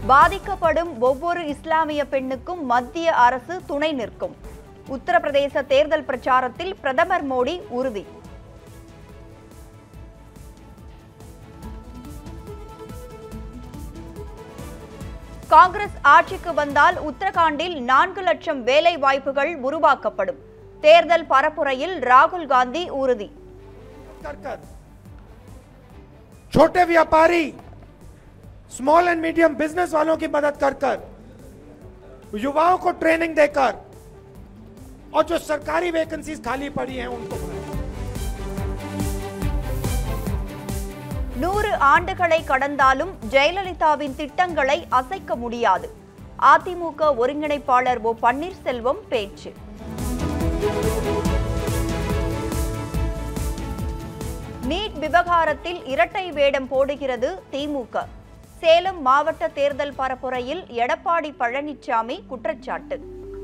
பாதிக்கப்படும் ஒவ்வொரு இஸ்லாமிய பெண்ணுக்கும் மத்திய அரசு துணை நிற்கும் உத்தரப்பிரதேச தேர்தல் பிரச்சாரத்தில் பிரதமர் மோடி உறுதி காங்கிரஸ் ஆட்சிக்கு வந்தால் உத்தரகாண்டில் நான்கு லட்சம் வேலை வாய்ப்புகள் உருவாக்கப்படும் தேர்தல் பரப்புரையில் ராகுல் காந்தி உறுதி कर कर छोटे व्यापारी स्मॉल एंड मीडियम बिजनेस वालों की मदद कर कर युवाओं को ट्रेनिंग देकर और जो सरकारी वैकेंसीज खाली पड़ी हैं उनको भरें। நூறு ஆண்டுகளை கடந்தாலும் ஜெயலலிதாவின் திட்டங்களை அசைக்க முடியாது அதிமுக ஒருங்கிணைப்பாளர் ஓ பன்னீர்செல்வம் பேச்சு நீட் விவகாரத்தில் இரட்டை வேடம் போடுகிறது திமுக சேலம் மாவட்ட தேர்தல் பரப்புரையில் எடப்பாடி பழனிசாமி குற்றச்சாட்டு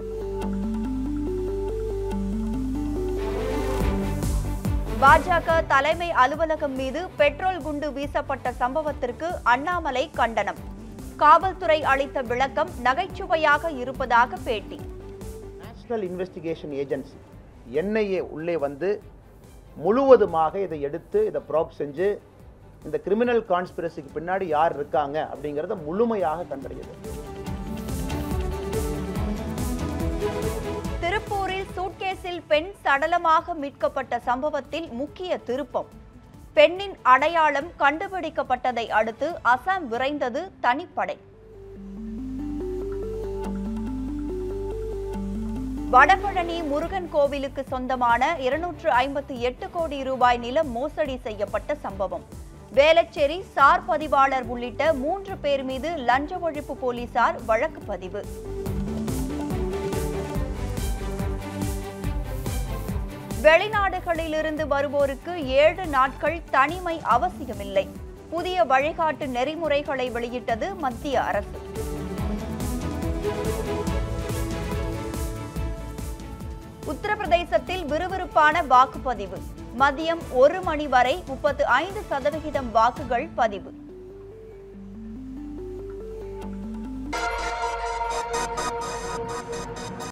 பாஜக தலைமை அலுவலகம் மீது பெட்ரோல் குண்டு வீசப்பட்ட சம்பவத்திற்கு அண்ணாமலை கண்டனம் காவல்துறை அளித்த விளக்கம் நகைச்சுவையாக இருப்பதாக பேட்டி நேஷனல் இன்வெஸ்டிகேஷன் ஏஜென்சி என்ஐஏ உள்ளே வந்து முழுவதுமாக இதை எடுத்து இதை ப்ராப் செஞ்சு இந்த கிரிமினல் கான்ஸ்பிரசிக்கு பின்னாடி யார் இருக்காங்க அப்படிங்கிறத முழுமையாக கண்டறியுது திருப்பூரில் சூட்கேஸில் பெண் சடலமாக மீட்கப்பட்ட சம்பவத்தில் முக்கிய திருப்பம் பெண்ணின் அடையாளம் கண்டுபிடிக்கப்பட்டதை அடுத்து அசாம் விரைந்தது தனிப்படை வடபழனி முருகன் கோவிலுக்கு சொந்தமான இருநூற்று ஐம்பத்தி எட்டு கோடி ரூபாய் நிலம் மோசடி செய்யப்பட்ட சம்பவம் வேளச்சேரி சார் பதிவாளர் உள்ளிட்ட மூன்று பேர் மீது லஞ்ச ஒழிப்பு போலீசார் வழக்கு பதிவு வெளிநாடுகளிலிருந்து வருவோருக்கு ஏழு நாட்கள் தனிமை அவசியமில்லை புதிய வழிகாட்டு நெறிமுறைகளை வெளியிட்டது மத்திய அரசு உத்தரப்பிரதேசத்தில் விறுவிறுப்பான வாக்குப்பதிவு மதியம் ஒரு மணி வரை முப்பத்து ஐந்து சதவிகிதம் வாக்குகள் பதிவு